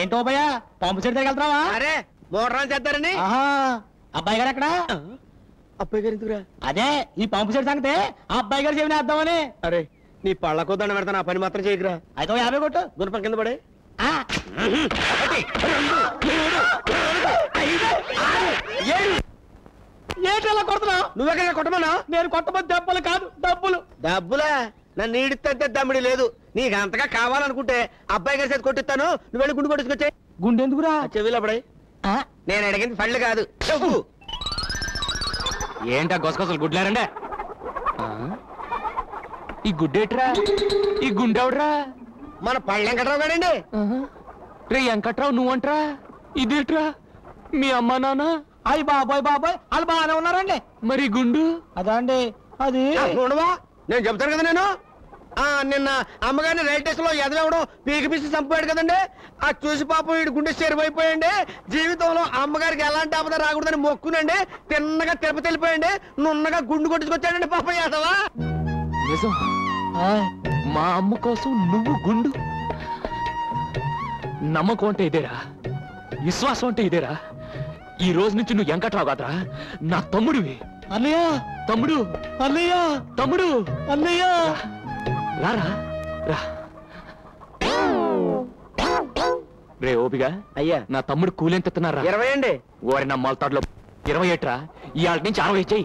ఏంటో భయ pump set దగ్గర వెళ్తావా అరే మోటార్ చేద్దారని ఆహా అబ్బాయి గారు ఎక్కడ అబ్బాయి గారు ఎందుకురా అదే ఈ పంపు సెట్ సంగతే ఆ అబ్బాయి గారు చెవిని వేద్దామని అరే నీ పళ్ళకో దండ పెడతాను ఆ పని మాత్రం చేయకురా అయితే ఓ యాభై కొట్టు గుణపం కింద పడే ఆ. ఏంటి అలా కొడుతున్నావు నువ్వెక్కడ కొట్టమన్నా నేను కొట్టబోతు దెబ్బలు కాదు డబ్బులు డబ్బులా నన్ను ఈడితే దమ్మిడి లేదు నీకు అంతగా కావాలనుకుంటే అబ్బాయి గారి చేతి కొట్టిస్తాను నువ్వు వెళ్ళి గుండు కొట్టుకొచ్చే గుండె ఎందుకురా చెవిలో పడే నేను అడిగింది పళ్ళు కాదు చెప్పు ఏంటా గొసగొసలు గుడ్లారండే ఈ గుడ్డేట్రా ఈ గుండెవడ్రా మన పళ్ళు వెంకట్రావు గారండి రే వెంకట్రావు నువ్వంట్రా ఇదేట్రా మీ అమ్మా నాన్న అయ్యి బాబాయ్ బాబాయ్ వాళ్ళు బాగానే ఉన్నారండి మరి ఈ గుండు అదా అండి అది ఆ, చూడవా నేను చెప్తాను కదా నేను ఆ నిన్న అమ్మగారిని రైల్ స్టేషన్ లో ఎదవడం పీకి పిసి చంపాడు కదండి ఆ చూసి పాపం వీడి గుండె చెరువైపోయండి జీవితంలో అమ్మగారికి ఎలాంటి ఆపద రాకూడదని మొక్కునండి తిన్నగా తిరుపతి వెళ్ళిపోయండి నున్నగా గుండు కొట్టించుకొచ్చాడండి పాపం యాదవా నిజం మా అమ్మ కోసం నువ్వు గుండు నమ్మకం అంటే ఇదేరా విశ్వాసం అంటే ఇదేరా ఈ రోజు నుంచి నువ్వు వెంకట్రావు కాదురా నా తమ్ముడివి అన్నయ్య తమ్ముడు అన్నయ్య తమ్ముడు అన్నయ్య రారా రా రే ఓపిగా అయ్యా నా తమ్ముడు కూలెంత ఎత్తున్నారా ఇరవై అండి ఓరి నా మొలతాడులో ఇరవై ఏట్రా ఇవాళ నుంచి అరవై చెయ్యి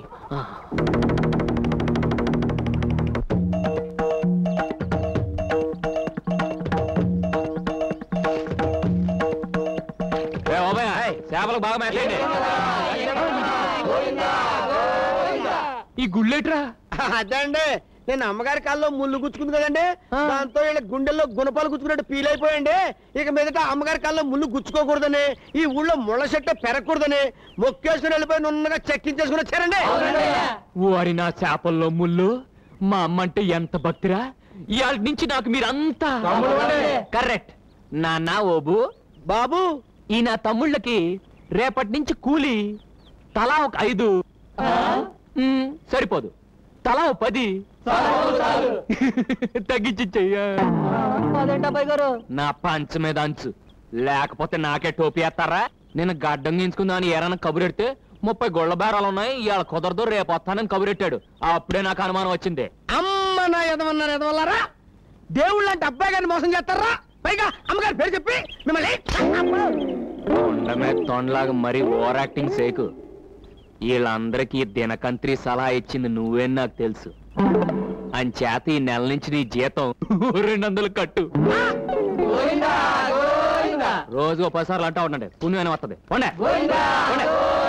చేపలకు బాగా మేతలేండి ఈ గుళ్ళేట్రా అదండి నేను అమ్మగారి కాల్లో ముళ్ళు గుచ్చుకుంది కదండి దాంతో వీళ్ళ గుండెల్లో గుణపాలు గుచ్చుకున్నట్టు ఫీల్ అయిపోయండి ఇక మీదట అమ్మగారి కాల్లో ముళ్ళు గుచ్చుకోకూడదని ఈ ఊళ్ళో ముళ్ళ చెట్టు పెరగకూడదని మొక్కేసుకుని వెళ్ళిపోయి నున్నగా చెక్కించేసుకుని వచ్చారండి ఓరి నా చేపల్లో ముళ్ళు మా అమ్మ అంటే ఎంత భక్తిరా ఇవాళ నుంచి నాకు మీరంతా కరెక్ట్ నాన్న ఓబు బాబు ఈ నా తమ్ముళ్ళకి రేపటి నుంచి కూలి తలా ఒక ఐదు మ్, సరిపోదు తలా ఓ పది తగ్గించి చెయ్య అదేంటి గారు నా పంచ మీద అంచు లేకపోతే నాకే టోపీ వేస్తారా నేను గడ్డం గించుకుందామని ఏరైనా కబురెడితే ముప్పై గొళ్ళ బేరాలు ఉన్నాయి ఇవాళ కుదరదు రేపు వస్తానని కబురెట్టాడు అప్పుడే నాకు అనుమానం వచ్చింది అమ్మ నా ఎదవన్నారు ఎదవల్లారా దేవుళ్ళు అంటే అబ్బాయి గారిని మోసం చేస్తారా పైగా అమ్మగారి పేరు చెప్పి మిమ్మల్ని తొండమే తొండలాగా మరీ ఓవర్ యాక్టింగ్ సేకు వీళ్ళందరికీ దినకంత్రి సలహా ఇచ్చింది నువ్వే నాకు తెలుసు అంచేత ఈ నెల నుంచి నీ జీతం రెండు వందలు కట్టు రోజు ఒక పది సార్లు అంటా ఉండండి పుణ్యం వస్తుంది పోండే. పోండే.